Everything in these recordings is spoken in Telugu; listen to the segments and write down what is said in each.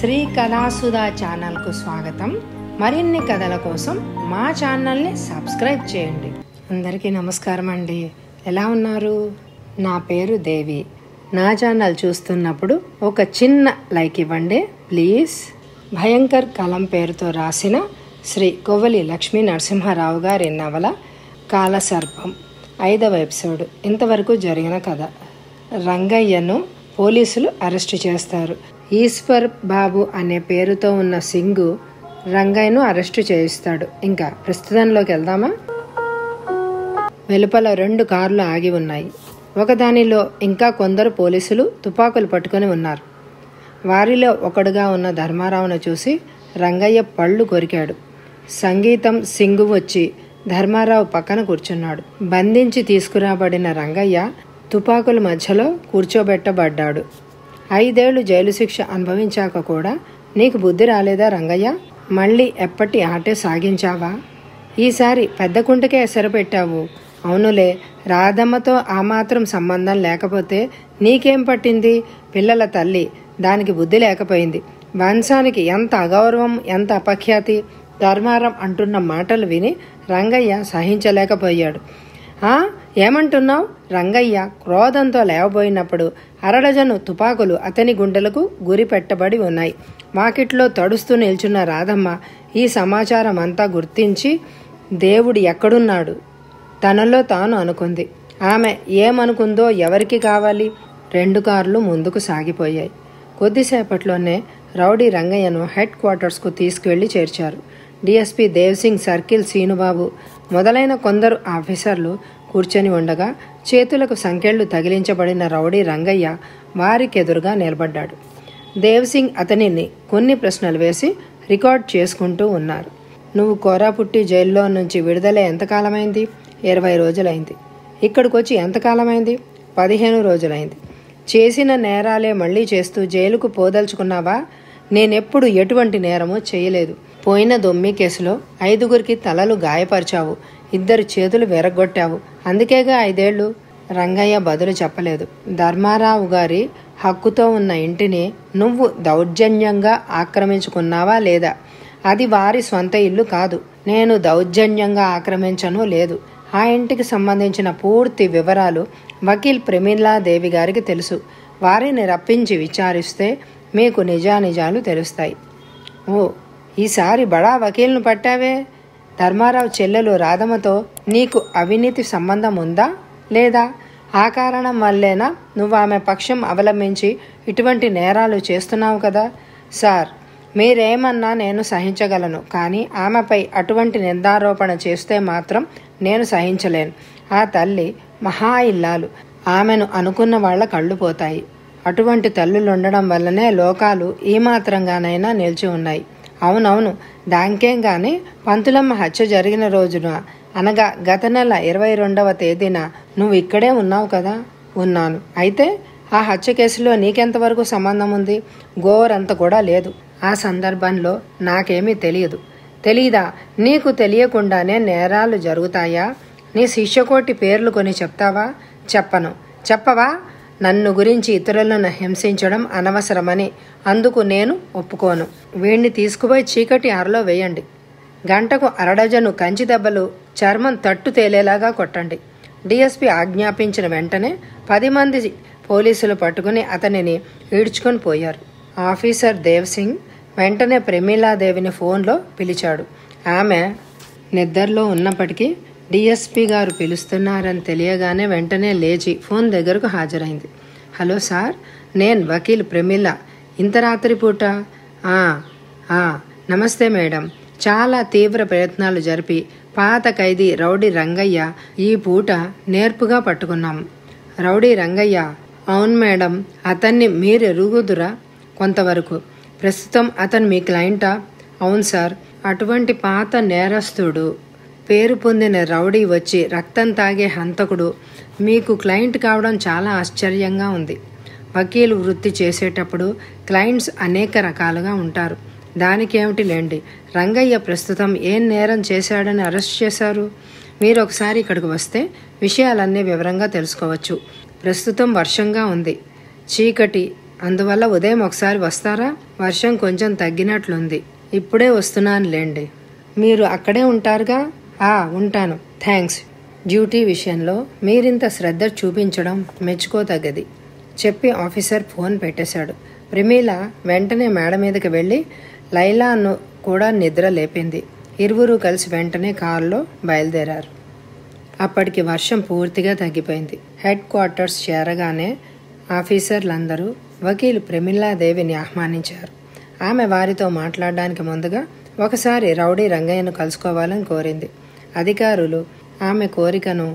శ్రీ కళాసుధా ఛానల్కు స్వాగతం మరిన్ని కథల కోసం మా ఛానల్ని సబ్స్క్రైబ్ చేయండి అందరికీ నమస్కారం అండి ఎలా ఉన్నారు నా పేరు దేవి నా ఛానల్ చూస్తున్నప్పుడు ఒక చిన్న లైక్ ఇవ్వండి ప్లీజ్ భయంకర్ కలం పేరుతో రాసిన శ్రీ కొవ్వలి లక్ష్మీ నరసింహారావు గారి నవల కాలసర్పం ఐదవ ఎపిసోడ్ ఇంతవరకు జరిగిన కథ రంగయ్యను పోలీసులు అరెస్టు చేస్తారు ఈశ్వర్ బాబు అనే పేరుతో ఉన్న సింగు రంగయ్యను అరెస్టు చేయిస్తాడు ఇంకా ప్రస్తుతంలోకి వెళ్దామా వెలుపల రెండు కార్లు ఆగి ఉన్నాయి ఒకదానిలో ఇంకా కొందరు పోలీసులు తుపాకులు పట్టుకొని ఉన్నారు వారిలో ఒకడుగా ఉన్న ధర్మారావును చూసి రంగయ్య పళ్ళు కొరికాడు సంగీతం సింగు వచ్చి ధర్మారావు పక్కన కూర్చున్నాడు బంధించి తీసుకురాబడిన రంగయ్య తుపాకుల మధ్యలో కూర్చోబెట్టబడ్డాడు ఐదేళ్లు జైలు శిక్ష అనుభవించాక కూడా నీకు బుద్ధి రాలేదా రంగయ్య మళ్ళీ ఎప్పటి ఆటే సాగించావా ఈసారి పెద్ద కుంటకే ఎసరు పెట్టావు అవునులే రాధమ్మతో ఆ మాత్రం సంబంధం లేకపోతే నీకేం పట్టింది పిల్లల తల్లి దానికి బుద్ధి లేకపోయింది వంశానికి ఎంత అగౌరవం ఎంత అపఖ్యాతి ధర్మారం అంటున్న మాటలు విని రంగయ్య సహించలేకపోయాడు ఆ ఏమంటున్నావు రంగయ్య క్రోధంతో లేవబోయినప్పుడు అరడజను తుపాకులు అతని గుండెలకు గురి పెట్టబడి ఉన్నాయి వాకిట్లో తడుస్తూ నిల్చున్న రాధమ్మ ఈ సమాచారం అంతా గుర్తించి దేవుడు ఎక్కడున్నాడు తనలో తాను అనుకుంది ఆమె ఏమనుకుందో ఎవరికి కావాలి రెండు కార్లు ముందుకు సాగిపోయాయి కొద్దిసేపట్లోనే రౌడీ రంగయ్యను హెడ్ క్వార్టర్స్కు తీసుకువెళ్లి చేర్చారు డిఎస్పీ దేవ్సింగ్ సర్కిల్ సీనుబాబు మొదలైన కొందరు ఆఫీసర్లు కూర్చొని ఉండగా చేతులకు సంకెళ్లు తగిలించబడిన రౌడీ రంగయ్య వారికెదురుగా నిలబడ్డాడు దేవ్సింగ్ అతనిని కొన్ని ప్రశ్నలు వేసి రికార్డ్ చేసుకుంటూ ఉన్నారు నువ్వు కోరాపుట్టి జైల్లో నుంచి విడుదల ఎంతకాలమైంది ఇరవై రోజులైంది ఇక్కడికి వచ్చి ఎంతకాలమైంది పదిహేను రోజులైంది చేసిన నేరాలే మళ్ళీ చేస్తూ జైలుకు పోదలుచుకున్నావా నేనెప్పుడు ఎటువంటి నేరమూ చేయలేదు పోయిన దొమ్మి కేసులో ఐదుగురికి తలలు గాయపరిచావు ఇద్దరు చేతులు విరగొట్టావు అందుకేగా ఐదేళ్లు రంగయ్య బదులు చెప్పలేదు ధర్మారావు గారి హక్కుతో ఉన్న ఇంటిని నువ్వు దౌర్జన్యంగా ఆక్రమించుకున్నావా లేదా అది వారి సొంత ఇల్లు కాదు నేను దౌర్జన్యంగా ఆక్రమించను లేదు ఆ ఇంటికి సంబంధించిన పూర్తి వివరాలు వకీల్ ప్రమీలాదేవి గారికి తెలుసు వారిని రప్పించి విచారిస్తే మీకు నిజానిజాలు తెలుస్తాయి ఓ ఈసారి బడా వకీల్ను పట్టావే ధర్మారావు చెల్లెలు రాధమ్మతో నీకు అవినీతి సంబంధం ఉందా లేదా ఆ కారణం వల్లేనా నువ్వు ఆమె పక్షం అవలంబించి ఇటువంటి నేరాలు చేస్తున్నావు కదా సార్ మీరేమన్నా నేను సహించగలను కానీ ఆమెపై అటువంటి నిందారోపణ చేస్తే మాత్రం నేను సహించలేను ఆ తల్లి మహా ఇల్లాలు ఆమెను అనుకున్న వాళ్ళ కళ్ళు పోతాయి అటువంటి తల్లులు ఉండడం వల్లనే లోకాలు ఈ మాత్రంగానైనా నిలిచి ఉన్నాయి అవునవును దానికేం గాని పంతులమ్మ హత్య జరిగిన రోజున అనగా గత నెల ఇరవై రెండవ తేదీన నువ్వు ఇక్కడే ఉన్నావు కదా ఉన్నాను అయితే ఆ హత్య కేసులో నీకెంతవరకు సంబంధం ఉంది గోరంత కూడా లేదు ఆ సందర్భంలో నాకేమీ తెలియదు తెలీదా నీకు తెలియకుండానే నేరాలు జరుగుతాయా నీ శిష్యకోటి పేర్లు కొని చెప్తావా చెప్పను చెప్పవా నన్ను గురించి ఇతరులను హింసించడం అనవసరమని అందుకు నేను ఒప్పుకోను వీణ్ణి తీసుకుపోయి చీకటి అరలో వేయండి గంటకు అరడజను కంచి దెబ్బలు చర్మం తట్టు తేలేలాగా కొట్టండి డిఎస్పి ఆజ్ఞాపించిన వెంటనే పది మంది పోలీసులు పట్టుకుని అతనిని ఈడ్చుకొని పోయారు ఆఫీసర్ దేవ్ సింగ్ వెంటనే ప్రమీలాదేవిని ఫోన్లో పిలిచాడు ఆమె నిద్రలో ఉన్నప్పటికీ డిఎస్పి గారు పిలుస్తున్నారని తెలియగానే వెంటనే లేచి ఫోన్ దగ్గరకు హాజరైంది హలో సార్ నేను వకీల్ ప్రమీల ఇంత రాత్రి పూట "ఆ, ఆ, నమస్తే మేడం చాలా తీవ్ర ప్రయత్నాలు జరిపి పాత ఖైదీ రౌడీ రంగయ్య ఈ పూట నేర్పుగా పట్టుకున్నాం రౌడీ రంగయ్య అవును మేడం అతన్ని మీరు ఎరుగుదురా కొంతవరకు ప్రస్తుతం అతను మీ క్లయింటా అవును సార్ అటువంటి పాత నేరస్తుడు పేరు పొందిన రౌడీ వచ్చి రక్తం తాగే హంతకుడు మీకు క్లయింట్ కావడం చాలా ఆశ్చర్యంగా ఉంది వకీలు వృత్తి చేసేటప్పుడు క్లయింట్స్ అనేక రకాలుగా ఉంటారు దానికేమిటి లేండి రంగయ్య ప్రస్తుతం ఏం నేరం చేశాడని అరెస్ట్ చేశారు మీరు ఒకసారి ఇక్కడికి వస్తే విషయాలన్నీ వివరంగా తెలుసుకోవచ్చు ప్రస్తుతం వర్షంగా ఉంది చీకటి అందువల్ల ఉదయం ఒకసారి వస్తారా వర్షం కొంచెం తగ్గినట్లుంది ఇప్పుడే వస్తున్నాను లేండి మీరు అక్కడే ఉంటారుగా ఆ ఉంటాను థ్యాంక్స్ డ్యూటీ విషయంలో మీరింత శ్రద్ధ చూపించడం మెచ్చుకోతగ్గది చెప్పి ఆఫీసర్ ఫోన్ పెట్టేశాడు ప్రమీల వెంటనే మేడ మీదకి వెళ్ళి లైలాను కూడా నిద్ర లేపింది ఇరువురు కలిసి వెంటనే కారులో బయలుదేరారు అప్పటికి వర్షం పూర్తిగా తగ్గిపోయింది హెడ్ క్వార్టర్స్ చేరగానే ఆఫీసర్లందరూ వకీలు ప్రమిళాదేవిని ఆహ్వానించారు ఆమె వారితో మాట్లాడడానికి ముందుగా ఒకసారి రౌడీ రంగయ్యను కలుసుకోవాలని కోరింది అధికారులు ఆమె కోరికను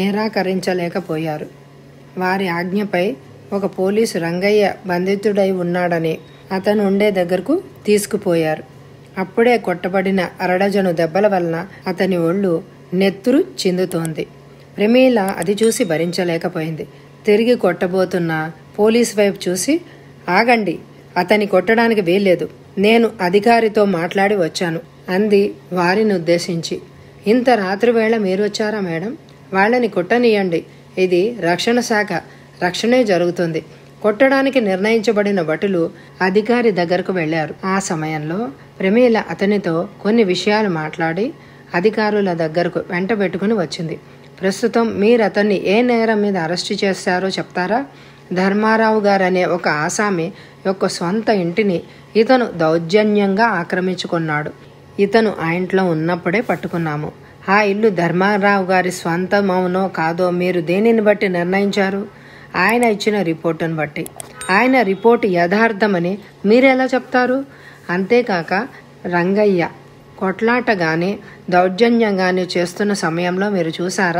నిరాకరించలేకపోయారు వారి ఆజ్ఞపై ఒక పోలీసు రంగయ్య బంధితుడై ఉన్నాడని అతను ఉండే దగ్గరకు తీసుకుపోయారు అప్పుడే కొట్టబడిన అరడజను దెబ్బల వలన అతని ఒళ్ళు నెత్తురు చిందుతోంది ప్రమీల అది చూసి భరించలేకపోయింది తిరిగి కొట్టబోతున్న పోలీస్ వైపు చూసి ఆగండి అతని కొట్టడానికి వీల్లేదు నేను అధికారితో మాట్లాడి వచ్చాను అంది వారిని ఉద్దేశించి ఇంత రాత్రి వేళ మీరు వచ్చారా మేడం వాళ్ళని కొట్టనీయండి ఇది రక్షణ శాఖ రక్షణే జరుగుతుంది కొట్టడానికి నిర్ణయించబడిన భటులు అధికారి దగ్గరకు వెళ్లారు ఆ సమయంలో ప్రమీల అతనితో కొన్ని విషయాలు మాట్లాడి అధికారుల దగ్గరకు వెంట పెట్టుకుని వచ్చింది ప్రస్తుతం మీరు అతన్ని ఏ నేరం మీద అరెస్టు చేశారో చెప్తారా ధర్మారావు గారనే ఒక ఆసామి యొక్క సొంత ఇంటిని ఇతను దౌర్జన్యంగా ఆక్రమించుకున్నాడు ఇతను ఆ ఇంట్లో ఉన్నప్పుడే పట్టుకున్నాము ఆ ఇల్లు ధర్మారావు గారి స్వంతమవునో కాదో మీరు దేనిని బట్టి నిర్ణయించారు ఆయన ఇచ్చిన రిపోర్టును బట్టి ఆయన రిపోర్టు యథార్థమని మీరెలా చెప్తారు అంతేకాక రంగయ్య కొట్లాట కానీ దౌర్జన్యం కానీ చేస్తున్న సమయంలో మీరు చూసారా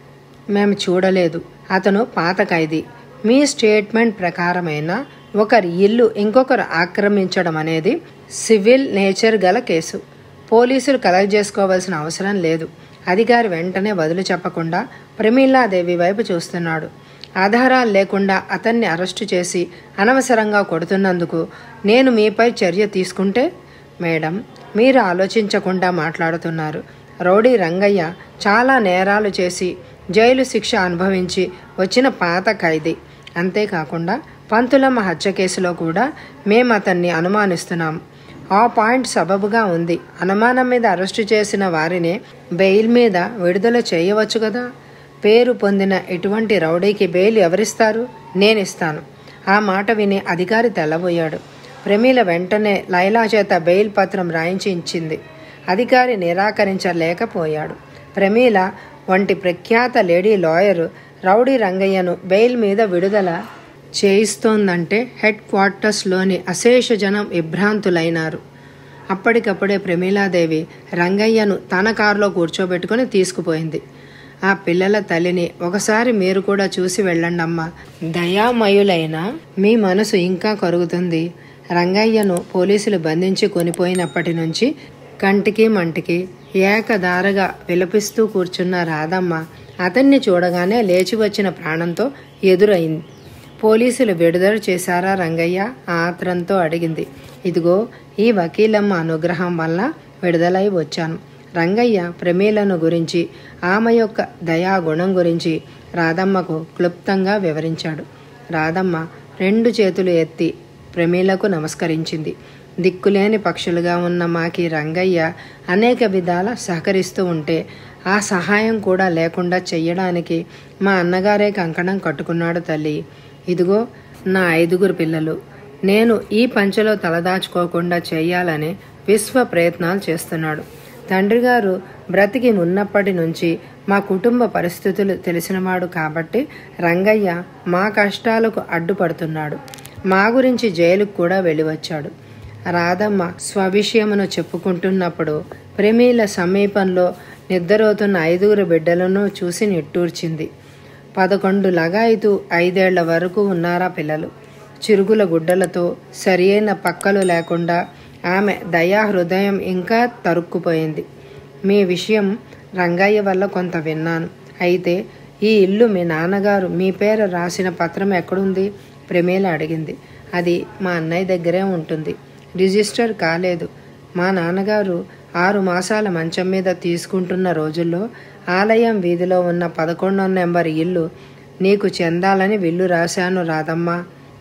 మేము చూడలేదు అతను పాత ఖైదీ మీ స్టేట్మెంట్ ప్రకారమైన ఒకరి ఇల్లు ఇంకొకరు ఆక్రమించడం అనేది సివిల్ నేచర్ గల కేసు పోలీసులు కలెక్ట్ చేసుకోవాల్సిన అవసరం లేదు అధికారి వెంటనే వదిలి చెప్పకుండా ప్రమీలాదేవి వైపు చూస్తున్నాడు ఆధారాలు లేకుండా అతన్ని అరెస్టు చేసి అనవసరంగా కొడుతున్నందుకు నేను మీపై చర్య తీసుకుంటే మేడం మీరు ఆలోచించకుండా మాట్లాడుతున్నారు రౌడీ రంగయ్య చాలా నేరాలు చేసి జైలు శిక్ష అనుభవించి వచ్చిన పాత ఖైదీ అంతేకాకుండా పంతులమ్మ హత్య కేసులో కూడా మేము అతన్ని అనుమానిస్తున్నాం ఆ పాయింట్ సబబుగా ఉంది అనుమానం మీద అరెస్టు చేసిన వారిని బెయిల్ మీద విడుదల చేయవచ్చు కదా పేరు పొందిన ఎటువంటి రౌడీకి బెయిల్ ఎవరిస్తారు నేనిస్తాను ఆ మాట విని అధికారి తెల్లబోయాడు ప్రమీల వెంటనే లైలా చేత బెయిల్ పత్రం రాయించి ఇచ్చింది అధికారి నిరాకరించలేకపోయాడు ప్రమీల వంటి ప్రఖ్యాత లేడీ లాయరు రౌడీ రంగయ్యను బెయిల్ మీద విడుదల చేయిస్తోందంటే హెడ్ క్వార్టర్స్లోని అశేష జనం విభ్రాంతులైనారు అప్పటికప్పుడే ప్రమీలాదేవి రంగయ్యను తన కారులో కూర్చోబెట్టుకుని తీసుకుపోయింది ఆ పిల్లల తల్లిని ఒకసారి మీరు కూడా చూసి వెళ్ళండమ్మా దయామయులైన మీ మనసు ఇంకా కరుగుతుంది రంగయ్యను పోలీసులు బంధించి కొనిపోయినప్పటి నుంచి కంటికి మంటికి ఏకదారగా విలపిస్తూ కూర్చున్న రాధమ్మ అతన్ని చూడగానే లేచి వచ్చిన ప్రాణంతో ఎదురైంది పోలీసులు విడుదల చేశారా రంగయ్య ఆత్రంతో అడిగింది ఇదిగో ఈ వకీలమ్మ అనుగ్రహం వల్ల విడుదలై వచ్చాను రంగయ్య ప్రమీలను గురించి ఆమె యొక్క దయాగుణం గురించి రాధమ్మకు క్లుప్తంగా వివరించాడు రాధమ్మ రెండు చేతులు ఎత్తి ప్రమీలకు నమస్కరించింది దిక్కులేని పక్షులుగా ఉన్న మాకి రంగయ్య అనేక విధాల సహకరిస్తూ ఉంటే ఆ సహాయం కూడా లేకుండా చెయ్యడానికి మా అన్నగారే కంకణం కట్టుకున్నాడు తల్లి ఇదిగో నా ఐదుగురు పిల్లలు నేను ఈ పంచలో తలదాచుకోకుండా చేయాలని విశ్వ ప్రయత్నాలు చేస్తున్నాడు తండ్రి గారు బ్రతికి ఉన్నప్పటి నుంచి మా కుటుంబ పరిస్థితులు తెలిసినవాడు కాబట్టి రంగయ్య మా కష్టాలకు అడ్డుపడుతున్నాడు మా గురించి జైలుకు కూడా వెళ్ళివచ్చాడు రాధమ్మ స్వవిషయమును చెప్పుకుంటున్నప్పుడు ప్రమీల సమీపంలో నిద్రపోతున్న ఐదుగురు బిడ్డలను చూసి నిట్టూర్చింది పదకొండు లగాయితూ ఐదేళ్ల వరకు ఉన్నారా పిల్లలు చిరుగుల గుడ్డలతో సరియైన పక్కలు లేకుండా ఆమె దయా హృదయం ఇంకా తరుక్కుపోయింది మీ విషయం రంగయ్య వల్ల కొంత విన్నాను అయితే ఈ ఇల్లు మీ నాన్నగారు మీ పేర రాసిన పత్రం ఎక్కడుంది ప్రమీల అడిగింది అది మా అన్నయ్య దగ్గరే ఉంటుంది రిజిస్టర్ కాలేదు మా నాన్నగారు ఆరు మాసాల మంచం మీద తీసుకుంటున్న రోజుల్లో ఆలయం వీధిలో ఉన్న పదకొండో నెంబర్ ఇల్లు నీకు చెందాలని విల్లు రాశాను రాదమ్మా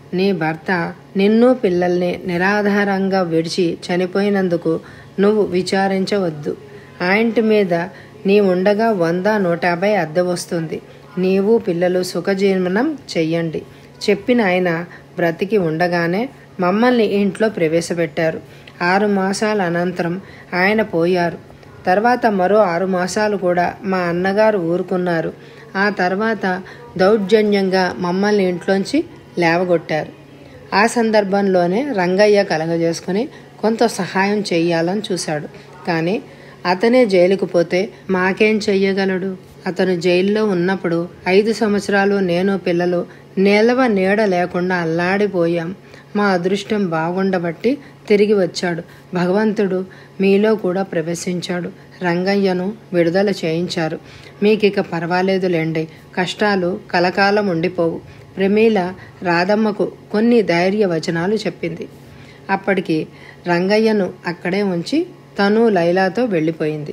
నీ భర్త నిన్ను పిల్లల్ని నిరాధారంగా విడిచి చనిపోయినందుకు నువ్వు విచారించవద్దు ఆ ఇంటి మీద నీ ఉండగా వంద నూట యాభై అద్దె వస్తుంది నీవు పిల్లలు సుఖజీవనం చెయ్యండి చెప్పిన ఆయన బ్రతికి ఉండగానే మమ్మల్ని ఇంట్లో ప్రవేశపెట్టారు ఆరు మాసాల అనంతరం ఆయన పోయారు తర్వాత మరో ఆరు మాసాలు కూడా మా అన్నగారు ఊరుకున్నారు ఆ తర్వాత దౌర్జన్యంగా మమ్మల్ని ఇంట్లోంచి లేవగొట్టారు ఆ సందర్భంలోనే రంగయ్య కలగజేసుకుని కొంత సహాయం చెయ్యాలని చూశాడు కానీ అతనే జైలుకు పోతే మాకేం చెయ్యగలడు అతను జైల్లో ఉన్నప్పుడు ఐదు సంవత్సరాలు నేను పిల్లలు నిలవ నీడ లేకుండా అల్లాడిపోయాం మా అదృష్టం బాగుండబట్టి తిరిగి వచ్చాడు భగవంతుడు మీలో కూడా ప్రవేశించాడు రంగయ్యను విడుదల చేయించారు మీకిక పర్వాలేదులేండి కష్టాలు కలకాలం ఉండిపోవు ప్రమీల రాధమ్మకు కొన్ని ధైర్య వచనాలు చెప్పింది అప్పటికి రంగయ్యను అక్కడే ఉంచి తను లైలాతో వెళ్ళిపోయింది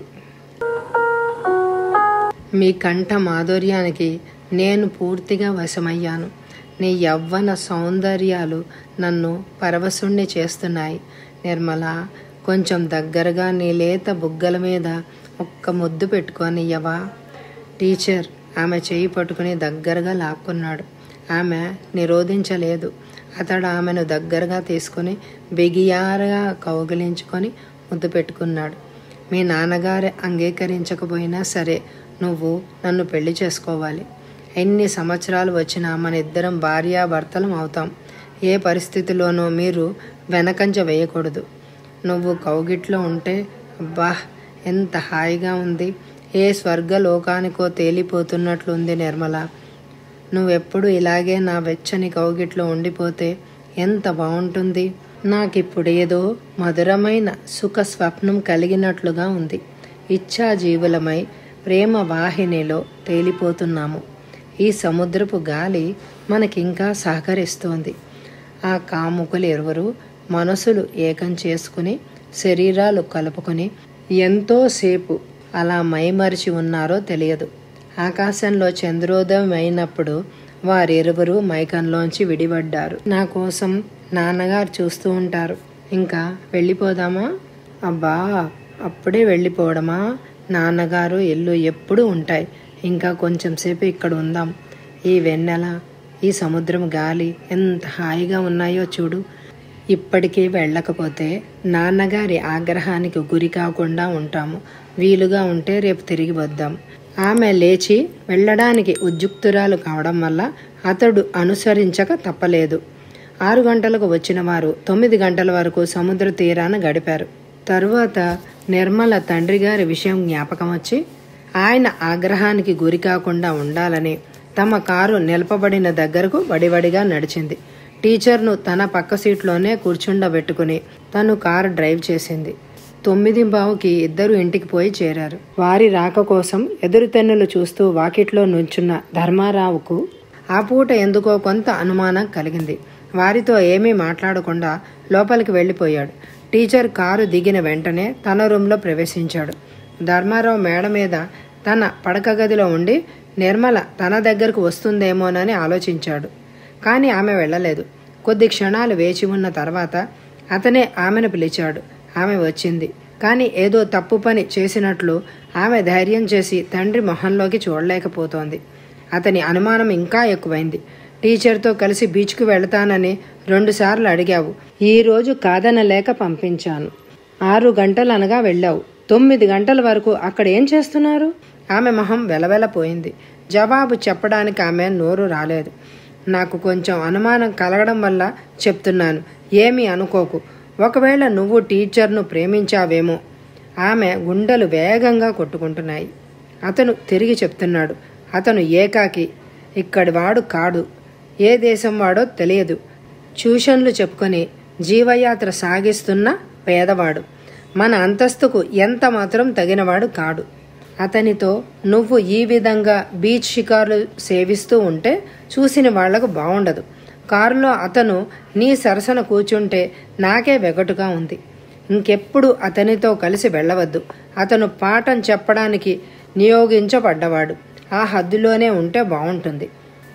మీ కంఠ మాధుర్యానికి నేను పూర్తిగా వశమయ్యాను నీ యవ్వన సౌందర్యాలు నన్ను పరవశుణ్ణి చేస్తున్నాయి నిర్మల కొంచెం దగ్గరగా నీ లేత బుగ్గల మీద ఒక్క ముద్దు పెట్టుకోనియ్యవా టీచర్ ఆమె చేయి పట్టుకుని దగ్గరగా లాక్కున్నాడు ఆమె నిరోధించలేదు అతడు ఆమెను దగ్గరగా తీసుకుని బిగియారగా కౌగిలించుకొని ముద్దు పెట్టుకున్నాడు మీ నాన్నగారు అంగీకరించకపోయినా సరే నువ్వు నన్ను పెళ్లి చేసుకోవాలి ఎన్ని సంవత్సరాలు వచ్చినా మన ఇద్దరం భార్యాభర్తలం అవుతాం ఏ పరిస్థితిలోనూ మీరు వెనకంజ వేయకూడదు నువ్వు కౌగిట్లో ఉంటే అబ్బా ఎంత హాయిగా ఉంది ఏ స్వర్గలోకానికో తేలిపోతున్నట్లుంది నిర్మల నువ్వెప్పుడు ఇలాగే నా వెచ్చని కౌగిట్లో ఉండిపోతే ఎంత బాగుంటుంది నాకిప్పుడు ఏదో మధురమైన సుఖ స్వప్నం కలిగినట్లుగా ఉంది ఇచ్ఛా జీవులమై ప్రేమ వాహినిలో తేలిపోతున్నాము ఈ సముద్రపు గాలి మనకింకా సహకరిస్తోంది ఆ కాముకులు ఇరువురు మనసులు ఏకం చేసుకుని శరీరాలు కలుపుకొని ఎంతోసేపు అలా మైమరిచి ఉన్నారో తెలియదు ఆకాశంలో చంద్రోదయం అయినప్పుడు వారిరువురు మైకంలోంచి విడిపడ్డారు నా కోసం నాన్నగారు చూస్తూ ఉంటారు ఇంకా వెళ్ళిపోదామా అబ్బా అప్పుడే వెళ్ళిపోవడమా నాన్నగారు ఇల్లు ఎప్పుడూ ఉంటాయి ఇంకా కొంచెం సేపు ఇక్కడ ఉందాం ఈ వెన్నెల ఈ సముద్రం గాలి ఎంత హాయిగా ఉన్నాయో చూడు ఇప్పటికీ వెళ్ళకపోతే నాన్నగారి ఆగ్రహానికి గురి కాకుండా ఉంటాము వీలుగా ఉంటే రేపు తిరిగి వద్దాం ఆమె లేచి వెళ్ళడానికి ఉద్యుక్తురాలు కావడం వల్ల అతడు అనుసరించక తప్పలేదు ఆరు గంటలకు వచ్చిన వారు తొమ్మిది గంటల వరకు సముద్ర తీరాన గడిపారు తరువాత నిర్మల తండ్రి గారి విషయం జ్ఞాపకం వచ్చి ఆయన ఆగ్రహానికి గురి కాకుండా ఉండాలని తమ కారు నిలపబడిన దగ్గరకు వడివడిగా నడిచింది టీచర్ను తన పక్క సీట్లోనే కూర్చుండబెట్టుకుని తను కారు డ్రైవ్ చేసింది తొమ్మిది బావుకి ఇద్దరు ఇంటికి పోయి చేరారు వారి రాక కోసం ఎదురుతెన్నులు చూస్తూ వాకిట్లో నుంచున్న ధర్మారావుకు ఆ పూట ఎందుకో కొంత అనుమానం కలిగింది వారితో ఏమీ మాట్లాడకుండా లోపలికి వెళ్ళిపోయాడు టీచర్ కారు దిగిన వెంటనే తన రూమ్లో ప్రవేశించాడు ధర్మారావు మేడ మీద తన పడక గదిలో ఉండి నిర్మల తన దగ్గరకు వస్తుందేమోనని ఆలోచించాడు కానీ ఆమె వెళ్ళలేదు కొద్ది క్షణాలు వేచి ఉన్న తర్వాత అతనే ఆమెను పిలిచాడు ఆమె వచ్చింది కానీ ఏదో తప్పు పని చేసినట్లు ఆమె ధైర్యం చేసి తండ్రి మొహంలోకి చూడలేకపోతోంది అతని అనుమానం ఇంకా ఎక్కువైంది టీచర్తో కలిసి బీచ్కు వెళతానని రెండుసార్లు అడిగావు ఈ రోజు కాదనలేక పంపించాను ఆరు గంటలు అనగా వెళ్ళావు తొమ్మిది గంటల వరకు అక్కడ ఏం చేస్తున్నారు ఆమె మొహం వెలవెలపోయింది జవాబు చెప్పడానికి ఆమె నోరు రాలేదు నాకు కొంచెం అనుమానం కలగడం వల్ల చెప్తున్నాను ఏమీ అనుకోకు ఒకవేళ నువ్వు టీచర్ను ప్రేమించావేమో ఆమె గుండెలు వేగంగా కొట్టుకుంటున్నాయి అతను తిరిగి చెప్తున్నాడు అతను ఏకాకి ఇక్కడి వాడు కాడు ఏ దేశం వాడో తెలియదు ట్యూషన్లు చెప్పుకొని జీవయాత్ర సాగిస్తున్న పేదవాడు మన అంతస్తుకు ఎంత మాత్రం తగినవాడు కాడు అతనితో నువ్వు ఈ విధంగా బీచ్ షికార్లు సేవిస్తూ ఉంటే చూసిన వాళ్లకు బాగుండదు కారులో అతను నీ సరసన కూర్చుంటే నాకే వెగటుగా ఉంది ఇంకెప్పుడు అతనితో కలిసి వెళ్ళవద్దు అతను పాఠం చెప్పడానికి నియోగించబడ్డవాడు ఆ హద్దులోనే ఉంటే బాగుంటుంది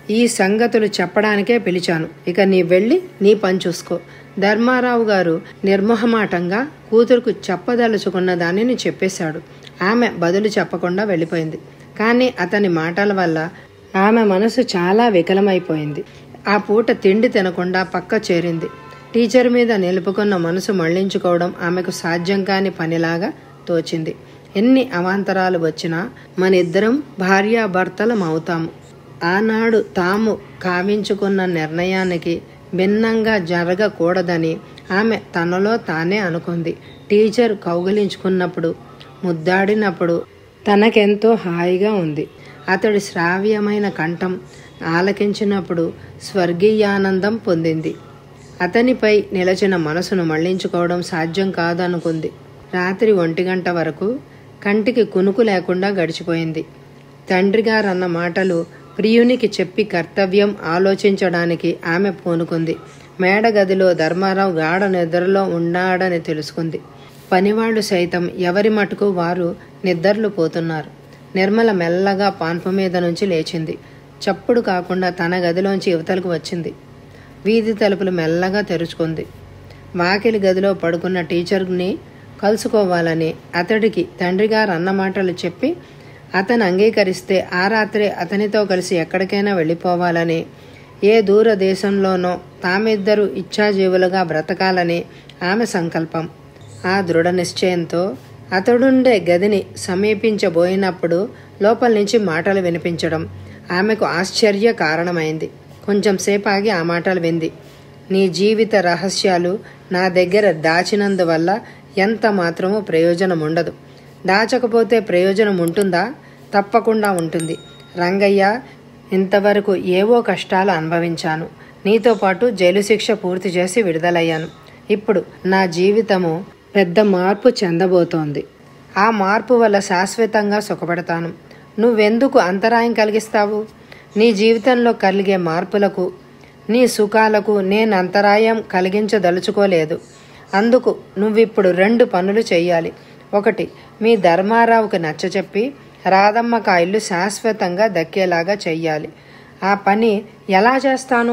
ఈ సంగతులు చెప్పడానికే పిలిచాను ఇక నీ వెళ్ళి నీ పని చూసుకో ధర్మారావు గారు నిర్మోహమాటంగా కూతురుకు చెప్పదలుచుకున్న దానిని చెప్పేశాడు ఆమె బదులు చెప్పకుండా వెళ్ళిపోయింది కానీ అతని మాటల వల్ల ఆమె మనసు చాలా వికలమైపోయింది ఆ పూట తిండి తినకుండా పక్క చేరింది టీచర్ మీద నిలుపుకున్న మనసు మళ్లించుకోవడం ఆమెకు సాధ్యం కాని పనిలాగా తోచింది ఎన్ని అవాంతరాలు వచ్చినా మనిద్దరం భార్యాభర్తలం అవుతాము ఆనాడు తాము కావించుకున్న నిర్ణయానికి భిన్నంగా జరగకూడదని ఆమె తనలో తానే అనుకుంది టీచర్ కౌగిలించుకున్నప్పుడు ముద్దాడినప్పుడు తనకెంతో హాయిగా ఉంది అతడి శ్రావ్యమైన కంఠం ఆలకించినప్పుడు స్వర్గీయానందం పొందింది అతనిపై నిలచిన మనసును మళ్లించుకోవడం సాధ్యం కాదనుకుంది రాత్రి ఒంటి గంట వరకు కంటికి కునుకు లేకుండా గడిచిపోయింది తండ్రిగారన్న మాటలు ప్రియునికి చెప్పి కర్తవ్యం ఆలోచించడానికి ఆమె పూనుకుంది మేడగదిలో ధర్మారావు గాఢ నిద్రలో ఉన్నాడని తెలుసుకుంది పనివాళ్లు సైతం ఎవరి మటుకు వారు నిద్రలు పోతున్నారు నిర్మల మెల్లగా పాన్పు మీద నుంచి లేచింది చప్పుడు కాకుండా తన గదిలోంచి యువతలకు వచ్చింది వీధి తలుపులు మెల్లగా తెరుచుకుంది వాకిలి గదిలో పడుకున్న టీచర్ని కలుసుకోవాలని అతడికి తండ్రిగారు అన్న మాటలు చెప్పి అతను అంగీకరిస్తే ఆ రాత్రే అతనితో కలిసి ఎక్కడికైనా వెళ్ళిపోవాలని ఏ దూర దేశంలోనో తామిద్దరూ ఇచ్ఛాజీవులుగా బ్రతకాలని ఆమె సంకల్పం ఆ దృఢ నిశ్చయంతో అతడుండే గదిని సమీపించబోయినప్పుడు లోపల నుంచి మాటలు వినిపించడం ఆమెకు ఆశ్చర్య కారణమైంది కొంచెం సేపు ఆగి ఆ మాటలు వింది నీ జీవిత రహస్యాలు నా దగ్గర దాచినందువల్ల ఎంత మాత్రమూ ప్రయోజనం ఉండదు దాచకపోతే ప్రయోజనం ఉంటుందా తప్పకుండా ఉంటుంది రంగయ్య ఇంతవరకు ఏవో కష్టాలు అనుభవించాను నీతో పాటు జైలు శిక్ష పూర్తి చేసి విడుదలయ్యాను ఇప్పుడు నా జీవితము పెద్ద మార్పు చెందబోతోంది ఆ మార్పు వల్ల శాశ్వతంగా సుఖపడతాను నువ్వెందుకు అంతరాయం కలిగిస్తావు నీ జీవితంలో కలిగే మార్పులకు నీ సుఖాలకు నేను అంతరాయం కలిగించదలుచుకోలేదు అందుకు నువ్విప్పుడు రెండు పనులు చెయ్యాలి ఒకటి మీ ధర్మారావుకి నచ్చచెప్పి రాధమ్మక ఇల్లు శాశ్వతంగా దక్కేలాగా చెయ్యాలి ఆ పని ఎలా చేస్తాను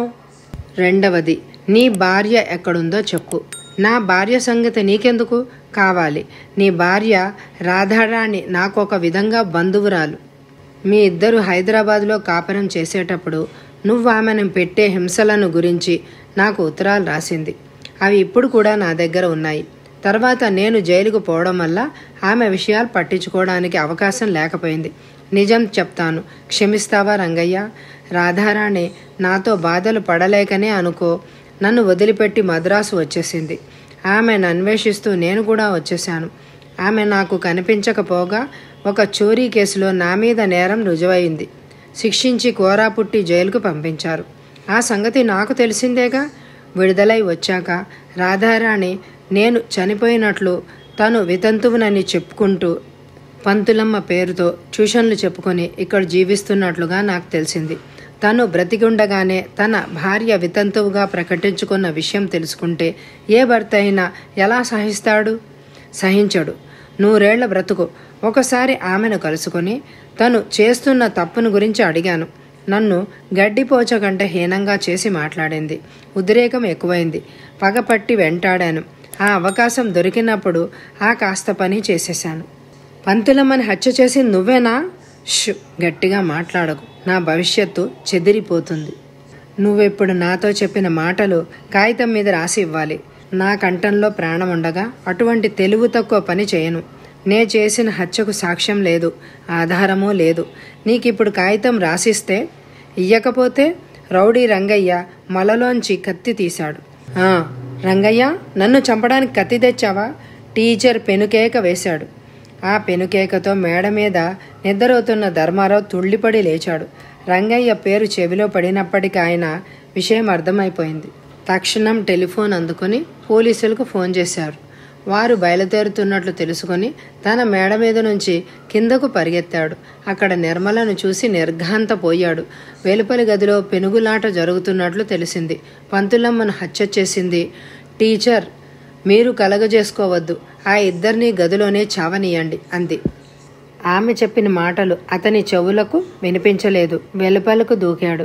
రెండవది నీ భార్య ఎక్కడుందో చెప్పు నా భార్య సంగతి నీకెందుకు కావాలి నీ భార్య రాధారాణి నాకు ఒక విధంగా బంధువురాలు మీ ఇద్దరు హైదరాబాద్లో కాపురం చేసేటప్పుడు నువ్వు ఆమెను పెట్టే హింసలను గురించి నాకు ఉత్తరాలు రాసింది అవి ఇప్పుడు కూడా నా దగ్గర ఉన్నాయి తర్వాత నేను జైలుకు పోవడం వల్ల ఆమె విషయాలు పట్టించుకోవడానికి అవకాశం లేకపోయింది నిజం చెప్తాను క్షమిస్తావా రంగయ్య రాధారాణి నాతో బాధలు పడలేకనే అనుకో నన్ను వదిలిపెట్టి మద్రాసు వచ్చేసింది ఆమెను అన్వేషిస్తూ నేను కూడా వచ్చేశాను ఆమె నాకు కనిపించకపోగా ఒక చోరీ కేసులో నా మీద నేరం రుజువైంది శిక్షించి కోరాపుట్టి జైలుకు పంపించారు ఆ సంగతి నాకు తెలిసిందేగా విడుదలై వచ్చాక రాధారాణి నేను చనిపోయినట్లు తను వితంతువునని చెప్పుకుంటూ పంతులమ్మ పేరుతో ట్యూషన్లు చెప్పుకొని ఇక్కడ జీవిస్తున్నట్లుగా నాకు తెలిసింది తను బ్రతికుండగానే తన భార్య వితంతువుగా ప్రకటించుకున్న విషయం తెలుసుకుంటే ఏ భర్త అయినా ఎలా సహిస్తాడు సహించడు నూరేళ్ల బ్రతుకు ఒకసారి ఆమెను కలుసుకొని తను చేస్తున్న తప్పును గురించి అడిగాను నన్ను గడ్డిపోచ కంటే హీనంగా చేసి మాట్లాడింది ఉద్రేకం ఎక్కువైంది పగపట్టి వెంటాడాను ఆ అవకాశం దొరికినప్పుడు ఆ కాస్త పని చేసేశాను పంతులమ్మని హత్య చేసి నువ్వేనా షు గట్టిగా మాట్లాడకు నా భవిష్యత్తు చెదిరిపోతుంది నువ్వెప్పుడు నాతో చెప్పిన మాటలు కాగితం మీద రాసి ఇవ్వాలి నా కంఠంలో ప్రాణం ఉండగా అటువంటి తెలివి తక్కువ పని చేయను నే చేసిన హత్యకు సాక్ష్యం లేదు ఆధారమూ లేదు నీకిప్పుడు కాగితం రాసిస్తే ఇయ్యకపోతే రౌడీ రంగయ్య మలలోంచి కత్తి తీశాడు "ఆ, రంగయ్య నన్ను చంపడానికి కత్తి తెచ్చావా టీచర్ పెనుకేక వేశాడు ఆ పెనుకేకతో మేడ మీద నిద్రవుతున్న ధర్మారావు తుళ్ళిపడి లేచాడు రంగయ్య పేరు చెవిలో పడినప్పటికీ ఆయన విషయం అర్థమైపోయింది తక్షణం టెలిఫోన్ అందుకొని పోలీసులకు ఫోన్ చేశారు వారు బయలుదేరుతున్నట్లు తెలుసుకొని తన మేడ మీద నుంచి కిందకు పరిగెత్తాడు అక్కడ నిర్మలను చూసి నిర్ఘాంతపోయాడు వెలుపలి గదిలో పెనుగులాట జరుగుతున్నట్లు తెలిసింది పంతులమ్మను హత్య చేసింది టీచర్ మీరు కలగజేసుకోవద్దు ఆ ఇద్దరిని గదిలోనే చావనీయండి అంది ఆమె చెప్పిన మాటలు అతని చెవులకు వినిపించలేదు వెలుపలకు దూకాడు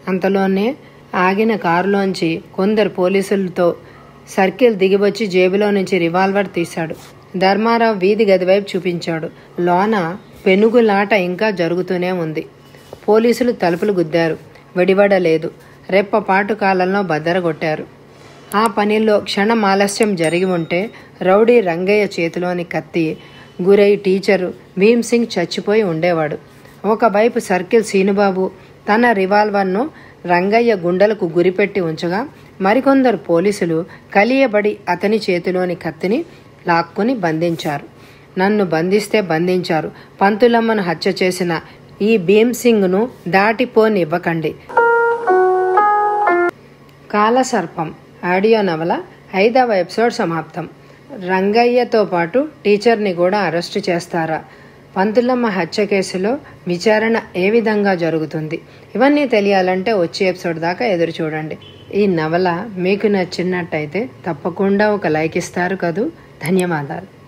అంతలోనే ఆగిన కారులోంచి కొందరు పోలీసులతో సర్కిల్ దిగివచ్చి జేబులో నుంచి రివాల్వర్ తీశాడు ధర్మారావు వీధి గదివైపు చూపించాడు లోన పెనుగులాట ఇంకా జరుగుతూనే ఉంది పోలీసులు తలుపులు గుద్దారు వెడివడలేదు రెప్పపాటు కాలంలో బద్దరగొట్టారు ఆ పనిలో క్షణం ఆలస్యం జరిగి ఉంటే రౌడీ రంగయ్య చేతిలోని కత్తి గురై టీచరు భీమ్ సింగ్ చచ్చిపోయి ఉండేవాడు ఒకవైపు సర్కిల్ సీనుబాబు తన రివాల్వర్ను రంగయ్య గుండెలకు గురిపెట్టి ఉంచగా మరికొందరు పోలీసులు కలియబడి అతని చేతిలోని కత్తిని లాక్కుని బంధించారు నన్ను బంధిస్తే బంధించారు పంతులమ్మను హత్య చేసిన ఈ భీమ్ సింగ్ను దాటిపోనివ్వకండి కాలసర్పం ఆడియో నవల ఐదవ ఎపిసోడ్ సమాప్తం రంగయ్యతో పాటు టీచర్ని కూడా అరెస్టు చేస్తారా పంతులమ్మ హత్య కేసులో విచారణ ఏ విధంగా జరుగుతుంది ఇవన్నీ తెలియాలంటే వచ్చే ఎపిసోడ్ దాకా ఎదురు చూడండి ఈ నవల మీకు నచ్చినట్టయితే తప్పకుండా ఒక లైక్ ఇస్తారు కదూ ధన్యవాదాలు